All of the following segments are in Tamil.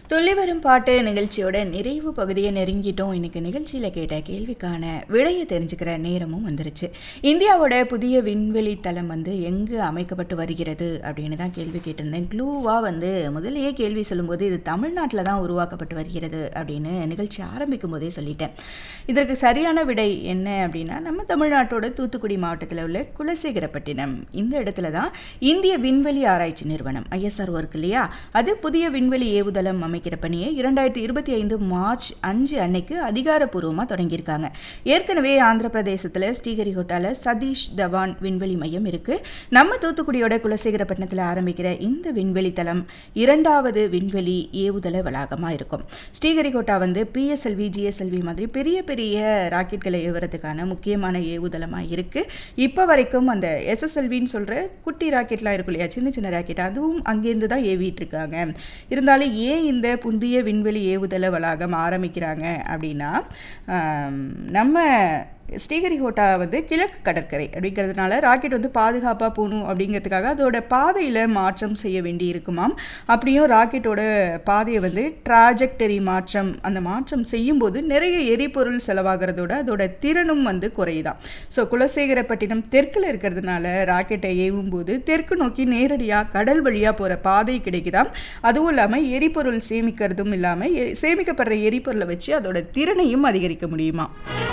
துள்ளி வரும் பாட்டு நிகழ்ச்சியோட நிறைவு பகுதியை நெருங்கிட்டோம் இன்னைக்கு நிகழ்ச்சியில் கேட்ட கேள்விக்கான விடையை தெரிஞ்சுக்கிற நேரமும் வந்துருச்சு இந்தியாவோட புதிய விண்வெளி தளம் வந்து எங்கு அமைக்கப்பட்டு வருகிறது அப்படின்னு தான் கேள்வி கேட்டிருந்தேன் க்ளூவாக வந்து முதல்லயே கேள்வி சொல்லும்போது இது தமிழ்நாட்டில் தான் உருவாக்கப்பட்டு வருகிறது அப்படின்னு நிகழ்ச்சி ஆரம்பிக்கும் போதே சொல்லிட்டேன் இதற்கு சரியான விடை என்ன அப்படின்னா நம்ம தமிழ்நாட்டோட தூத்துக்குடி மாவட்டத்தில் உள்ள குலசேகரப்பட்டினம் இந்த இடத்துல தான் இந்திய விண்வெளி ஆராய்ச்சி நிறுவனம் ஐஎஸ்ஆர் இருக்கு இல்லையா அது புதிய விண்வெளி ஏவுதளம் அமைக்கிற பணியை இரண்டாயிரத்தி இருபத்தி ஐந்து மார்ச் அஞ்சு அன்னைக்கு அதிகாரப்பூர்வமாக தொடங்கியிருக்காங்க ஏற்கனவே ஆந்திர பிரதேசத்தில் ஸ்ரீஹரிகோட்டாவில் சதீஷ் தவான் விண்வெளி மையம் இருக்கு நம்ம தூத்துக்குடியோட குலசேகரப்பட்டினத்தில் ஆரம்பிக்கிற இந்த விண்வெளி தளம் இரண்டாவது விண்வெளி ஏவுதள வளாகமாக இருக்கும் ஸ்ரீஹரிகோட்டா வந்து பிஎஸ்எல்வி ஜிஎஸ்எல்வி மாதிரி பெரிய பெரிய ராக்கெட்களை ஏவுறதுக்கான முக்கியமான ஏவுதளமாக இருக்கு இப்போ வரைக்கும் அந்த எஸ்எஸ்எல்வின்னு சொல்கிற குட்டி ராக்கெட்லாம் இருக்கும் இல்லையா சின்ன சின்ன ராக்கெட் அதுவும் அங்கேருந்து தான் ஏவிட்டு இருக்காங்க இருந்தாலும் ஏன் இந்த புதிய விண்வெளி ஏவுதள வளாகம் ஆரம்பிக்கிறாங்க அப்படின்னா ஆம், நம்ம ஸ்ரீஹரிகோட்டா வந்து கிழக்கு கடற்கரை அப்படிங்கிறதுனால ராக்கெட் வந்து பாதுகாப்பாக போகணும் அப்படிங்கிறதுக்காக அதோட பாதையில் மாற்றம் செய்ய வேண்டி இருக்குமாம் அப்படியும் ராக்கெட்டோட பாதையை வந்து ட்ராஜெக்டரி மாற்றம் அந்த மாற்றம் செய்யும்போது நிறைய எரிபொருள் செலவாகிறதோட அதோட திறனும் வந்து குறையுதாம் ஸோ குலசேகரப்பட்டினம் தெற்கில் இருக்கிறதுனால ராக்கெட்டை ஏவும் போது தெற்கு நோக்கி நேரடியாக கடல் வழியாக போகிற பாதை கிடைக்குதாம் அதுவும் இல்லாமல் எரிபொருள் சேமிக்கிறதும் இல்லாமல் எ- சேமிக்கப்படுற எரிபொருளை வச்சு அதோட திறனையும் அதிகரிக்க முடியுமா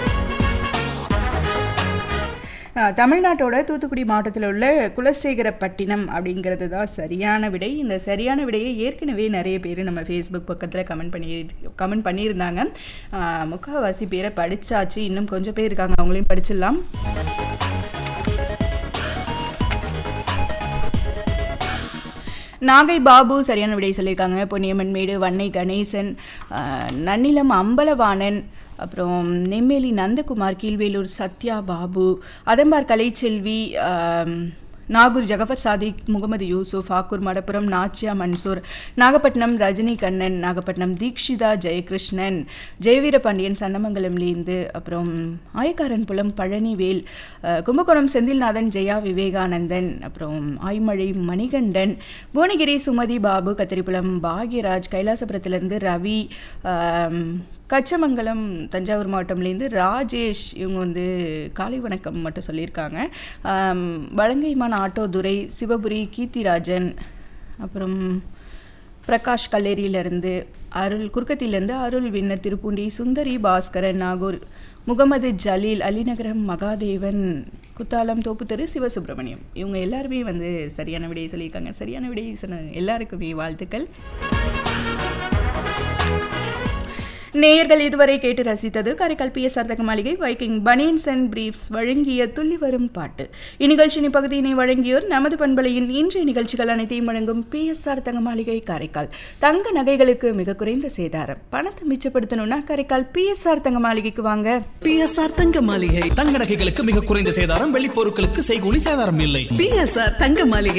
அஹ், தமிழ்நாட்டோட தூத்துக்குடி மாவட்டத்தில் உள்ள குலசேகரப்பட்டினம் அப்படிங்கிறது தான் சரியான விடை இந்த சரியான விடையை ஏற்கனவே நிறைய பேர் நம்ம ஃபேஸ்புக் பக்கத்தில் கமெண்ட் பண்ணி கமெண்ட் பண்ணியிருந்தாங்க அஹ், முக்கால்வாசி பேரை படிச்சாச்சு இன்னும் கொஞ்சம் பேர் இருக்காங்க அவங்களையும் படிச்சிடலாம் நாகை பாபு சரியான விடை சொல்லியிருக்காங்க பொன்னியம்மன் மேடு வன்னை கணேசன் அஹ், நன்னிலம் அம்பலவாணன் அப்புறம் நெம்மேலி நந்தகுமார் கீழ்வேலூர் சத்யா பாபு அதம்பார் கலைச்செல்வி அம், நாகூர் ஜகஃபர் சாதிக் முகமது யூசுப் ஆக்கூர் மடப்புரம் நாச்சியா மன்சூர் நாகப்பட்டினம் ரஜினி கண்ணன் நாகப்பட்டினம் தீக்ஷிதா ஜெயகிருஷ்ணன் ஜெயவீர பாண்டியன் சன்னமங்கலம்லேருந்து அப்புறம் ஆயக்காரன் புலம் பழனிவேல் அஹ், கும்பகோணம் செந்தில்நாதன் ஜெயா விவேகானந்தன் அப்புறம் ஆய்மழை மணிகண்டன் புவனகிரி சுமதி பாபு கத்திரிப்புலம் பாக்யராஜ் கைலாசபுரத்துலேருந்து ரவி ஆம், கச்சமங்கலம் தஞ்சாவூர் மாவட்டம்லேருந்து ராஜேஷ் இவங்க வந்து காலை வணக்கம் மட்டும் சொல்லியிருக்காங்க ஆம், வலங்கைமான் ஆட்டோ துரை சிவபுரி கீர்த்திராஜன் அப்புறம் பிரகாஷ் கல்லேரியிலேருந்து அருள் குறுக்கத்திலேருந்து அருள் வின்னர் திருப்பூண்டி சுந்தரி பாஸ்கரன் நாகூர் முகமது ஜலீல் அலிநகரம் மகாதேவன் குத்தாலம் தோப்புத்தெரு சிவசுப்பிரமணியம் இவங்க எல்லாருமே வந்து சரியான விடையை சொல்லியிருக்காங்க சரியான விடையை சொன்ன எல்லாருக்குமே வாழ்த்துக்கள் நேயர்கள் இதுவரை கேட்டு ரசித்தது காரைக்கால் பி எஸ் அர்த்தக மாளிகை வைக்கிங் பனியன்ஸ் அண்ட் பிரீஃப்ஸ் வழங்கிய துள்ளி வரும் பாட்டு இந்நிகழ்ச்சியின் பகுதியினை வழங்கியோர் நமது பண்பலையின் இன்றைய நிகழ்ச்சிகள் அனைத்தையும் வழங்கும் பி எஸ் அர்த்தக மாளிகை காரைக்கால் தங்க நகைகளுக்கு மிக குறைந்த சேதாரம் பணத்தை மிச்சப்படுத்தணும்னா காரைக்கால் பி எஸ் அர்த்தக மாளிகைக்கு வாங்க பிஎஸ்ஆர் தங்க மாளிகை தங்க நகைகளுக்கு மிக குறைந்த சேதாரம் வெள்ளி பொருட்களுக்கு செய்கூலி சேதாரம் இல்லை பிஎஸ்ஆர் தங்க மாளிகை